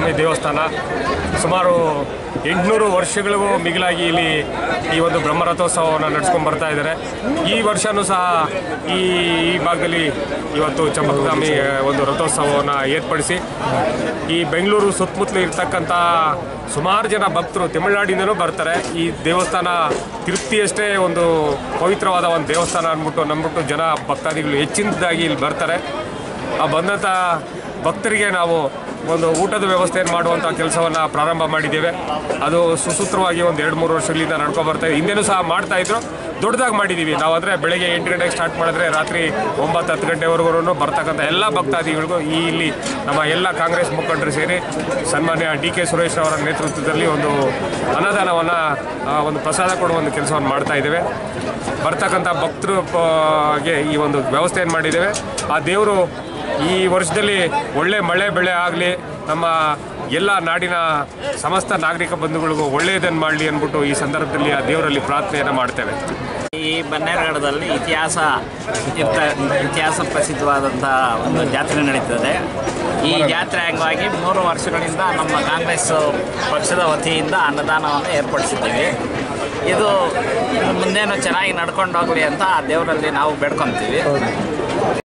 ಸ್ವಾಮಿ ದೇವಸ್ಥಾನ ಸುಮಾರು ಎಂಟುನೂರು ವರ್ಷಗಳಿಗೂ ಮಿಗಿಲಾಗಿ ಇಲ್ಲಿ ಈ ಒಂದು ಬ್ರಹ್ಮರಥೋತ್ಸವವನ್ನು ನಡ್ಸ್ಕೊಂಡು ಬರ್ತಾ ಇದ್ದಾರೆ ಈ ವರ್ಷವೂ ಸಹ ಈ ಈ ಭಾಗದಲ್ಲಿ ಇವತ್ತು ಚಂಪಕಗಾಮಿ ಒಂದು ರಥೋತ್ಸವವನ್ನು ಏರ್ಪಡಿಸಿ ಈ ಬೆಂಗಳೂರು ಸುತ್ತಮುತ್ತಲು ಇರ್ತಕ್ಕಂಥ ಸುಮಾರು ಜನ ಭಕ್ತರು ತಮಿಳುನಾಡಿಂದನೂ ಬರ್ತಾರೆ ಈ ದೇವಸ್ಥಾನ ತಿರುಪ್ತಿಯಷ್ಟೇ ಒಂದು ಪವಿತ್ರವಾದ ಒಂದು ದೇವಸ್ಥಾನ ಅಂದ್ಬಿಟ್ಟು ನಂಬಿಟ್ಟು ಜನ ಭಕ್ತಾದಿಗಳು ಹೆಚ್ಚಿನದಾಗಿ ಇಲ್ಲಿ ಬರ್ತಾರೆ ಆ ಬಂದಂಥ ಭಕ್ತರಿಗೆ ನಾವು ಒಂದು ಊಟದ ವ್ಯವಸ್ಥೆಯನ್ನು ಮಾಡುವಂಥ ಕೆಲಸವನ್ನು ಪ್ರಾರಂಭ ಮಾಡಿದ್ದೇವೆ ಅದು ಸುಸೂತ್ರವಾಗಿ ಒಂದು ಎರಡು ಮೂರು ವರ್ಷಗಳಿಂದ ನಡ್ಕೊಂಡು ಬರ್ತಾ ಇದೆ ಹಿಂದೆನೂ ಸಹ ಮಾಡ್ತಾ ಇದ್ರು ದೊಡ್ಡದಾಗಿ ಮಾಡಿದ್ದೀವಿ ನಾವು ಅಂದರೆ ಬೆಳಗ್ಗೆ ಎಂಟು ಗಂಟೆಗೆ ಸ್ಟಾರ್ಟ್ ಮಾಡಿದ್ರೆ ರಾತ್ರಿ ಒಂಬತ್ತು ಹತ್ತು ಗಂಟೆವರೆಗೂ ಬರ್ತಕ್ಕಂಥ ಎಲ್ಲ ಭಕ್ತಾದಿಗಳಿಗೂ ಈ ಇಲ್ಲಿ ನಮ್ಮ ಎಲ್ಲ ಕಾಂಗ್ರೆಸ್ ಮುಖಂಡರು ಸೇರಿ ಸನ್ಮಾನ್ಯ ಡಿ ಕೆ ಸುರೇಶ್ ಅವರ ನೇತೃತ್ವದಲ್ಲಿ ಒಂದು ಅನುದಾನವನ್ನು ಒಂದು ಪ್ರಸಾದ ಕೊಡುವ ಒಂದು ಕೆಲಸವನ್ನು ಮಾಡ್ತಾ ಇದ್ದೇವೆ ಬರ್ತಕ್ಕಂಥ ಭಕ್ತರು ಗೆ ಈ ಒಂದು ವ್ಯವಸ್ಥೆಯನ್ನು ಮಾಡಿದ್ದೇವೆ ಆ ದೇವರು ಈ ವರ್ಷದಲ್ಲಿ ಒಳ್ಳೆ ಮಳೆ ಬೆಳೆ ಆಗಲಿ ನಮ್ಮ ಎಲ್ಲ ನಾಡಿನ ಸಮಸ್ತ ನಾಗರಿಕ ಬಂಧುಗಳಿಗೂ ಒಳ್ಳೆಯದನ್ನು ಮಾಡಲಿ ಅಂದ್ಬಿಟ್ಟು ಈ ಸಂದರ್ಭದಲ್ಲಿ ಆ ದೇವರಲ್ಲಿ ಪ್ರಾರ್ಥನೆಯನ್ನು ಮಾಡ್ತೇವೆ ಈ ಬನ್ನೇರುಘಟ್ಟದಲ್ಲಿ ಇತಿಹಾಸ ಇರ್ತ ಇತಿಹಾಸ ಪ್ರಸಿದ್ಧವಾದಂಥ ಒಂದು ಜಾತ್ರೆ ನಡೀತದೆ ಈ ಜಾತ್ರೆ ಅಂಗವಾಗಿ ಮೂರು ವರ್ಷಗಳಿಂದ ನಮ್ಮ ಕಾಂಗ್ರೆಸ್ ಪಕ್ಷದ ವತಿಯಿಂದ ಅನ್ನದಾನವನ್ನು ಏರ್ಪಡಿಸಿದ್ದೀವಿ ಇದು ಇನ್ನು ಮುಂದೇನು ಚೆನ್ನಾಗಿ ನಡ್ಕೊಂಡು ಹೋಗಲಿ ಅಂತ ಆ ದೇವರಲ್ಲಿ ನಾವು ಬೇಡ್ಕೊತೀವಿ